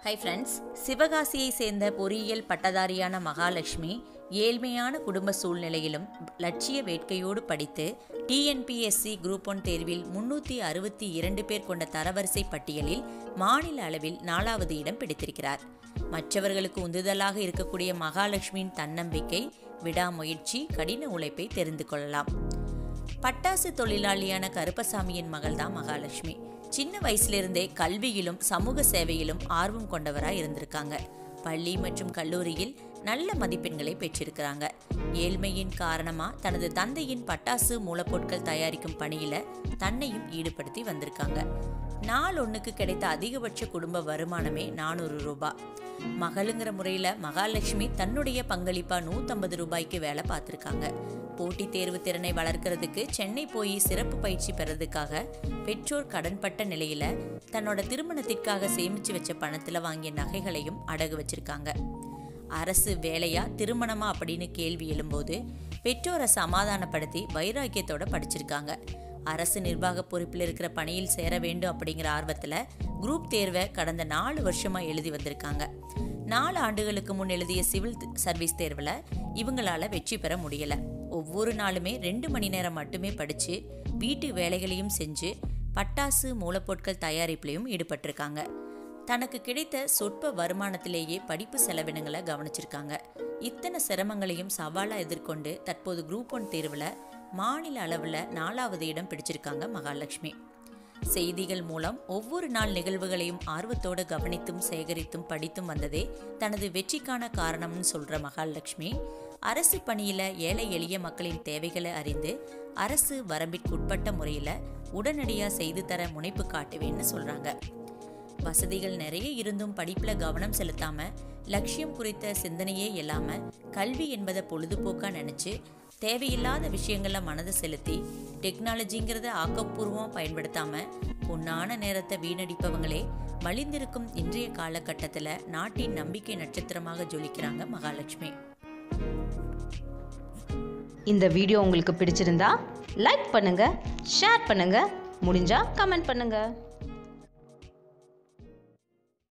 hi friends சிவகாசியை சேர்ந்த பொறியியல் பட்டதாரியான மகாலட்சுமி ஏழ்மையான குடும்ப சூழ்நிலையிலும் லட்சிய வேட்கையோடு படித்து டிஎன்பிஎஸ்சி குரூப் ஒன் தேர்வில் முன்னூற்றி அறுபத்தி இரண்டு பேர் கொண்ட தரவரிசை பட்டியலில் மாநில அளவில் நாலாவது இடம் பிடித்திருக்கிறார் மற்றவர்களுக்கு உந்துதலாக இருக்கக்கூடிய மகாலட்சுமியின் தன்னம்பிக்கை விடாமுயற்சி கடின உழைப்பை தெரிந்து கொள்ளலாம் பட்டாசு தொழிலாளியான கருப்பசாமியின் மகள்தான் மகாலட்சுமி சின்ன வயசுலேருந்தே கல்வியிலும் சமூக சேவையிலும் ஆர்வம் கொண்டவராக இருந்திருக்காங்க பள்ளி மற்றும் கல்லூரியில் நல்ல மதிப்பெண்களை பெற்றிருக்கிறாங்க ஏழ்மையின் காரணமா தனது தந்தையின் பட்டாசு மூலப்பொருட்கள் தயாரிக்கும் பணியில தன்னையும் ஈடுபடுத்தி வந்திருக்காங்க நாள் ஒன்றுக்கு கிடைத்த அதிகபட்ச குடும்ப வருமானமே நானூறு ரூபாய் மகளுங்கிற முறையில் மகாலட்சுமி தன்னுடைய பங்களிப்பா நூற்றம்பது ரூபாய்க்கு வேலை பார்த்துருக்காங்க போட்டித் தேர்வு திறனை வளர்க்கறதுக்கு சென்னை போய் சிறப்பு பயிற்சி பெறதுக்காக பெற்றோர் கடன்பட்ட நிலையில தன்னோட திருமணத்திற்காக சேமிச்சு வச்ச பணத்துல வாங்கிய நகைகளையும் அடகு வச்சிருக்காங்க அரசு வேலையா திருமணமா அப்படின்னு கேள்வி எழும்போது பெற்றோரை சமாதானப்படுத்தி வைராக்கியத்தோட படிச்சிருக்காங்க அரசு நிர்வாக பொறுப்பில் இருக்கிற பணியில் சேர வேண்டும் அப்படிங்கிற ஆர்வத்தில் குரூப் தேர்வை கடந்த நாலு வருஷமாக எழுதி வந்திருக்காங்க நாலு ஆண்டுகளுக்கு முன் எழுதிய சிவில் சர்வீஸ் தேர்வில் இவங்களால வெற்றி பெற முடியலை ஒவ்வொரு நாளுமே ரெண்டு மணி நேரம் மட்டுமே படித்து வீட்டு வேலைகளையும் செஞ்சு பட்டாசு மூலப்பொருட்கள் தயாரிப்புலையும் ஈடுபட்டிருக்காங்க தனக்கு கிடைத்த சொற்ப வருமானத்திலேயே படிப்பு செலவினங்களை கவனிச்சிருக்காங்க இத்தனை சிரமங்களையும் சவாலாக எதிர்கொண்டு தற்போது குரூப் ஒன் தேர்வில் மாநில அளவில் நாலாவது இடம் பிடிச்சிருக்காங்க மகாலட்சுமி செய்திகள் மூலம் ஒவ்வொரு நாள் நிகழ்வுகளையும் ஆர்வத்தோடு கவனித்தும் சேகரித்தும் படித்தும் வந்ததே தனது வெற்றிக்கான காரணம்னு சொல்ற மகாலட்சுமி அரசு பணியில ஏழை எளிய மக்களின் தேவைகளை அறிந்து அரசு வரம்பிற்குட்பட்ட முறையில் உடனடியாக செய்து தர முனைப்பு காட்டுவேன்னு சொல்றாங்க வசதிகள் நிறைய இருந்தும் படிப்புல கவனம் செலுத்தாம லட்சியம் குறித்த சிந்தனையே இல்லாம கல்வி என்பதை பொழுதுபோக்கா நினைச்சு தேவையில்லாத விஷயங்கள்ல மனதை செலுத்தி டெக்னாலஜிங்கிறத ஆக்கப்பூர்வமாக பயன்படுத்தாம பொன்னான நேரத்தை வீணடிப்பவங்களே மலிந்திருக்கும் இன்றைய காலகட்டத்தில் நாட்டின் நம்பிக்கை நட்சத்திரமாக ஜொலிக்கிறாங்க மகாலட்சுமி இந்த வீடியோ உங்களுக்கு பிடிச்சிருந்தா லைக் பண்ணுங்க ஷேர் பண்ணுங்க முடிஞ்சா கமெண்ட் பண்ணுங்க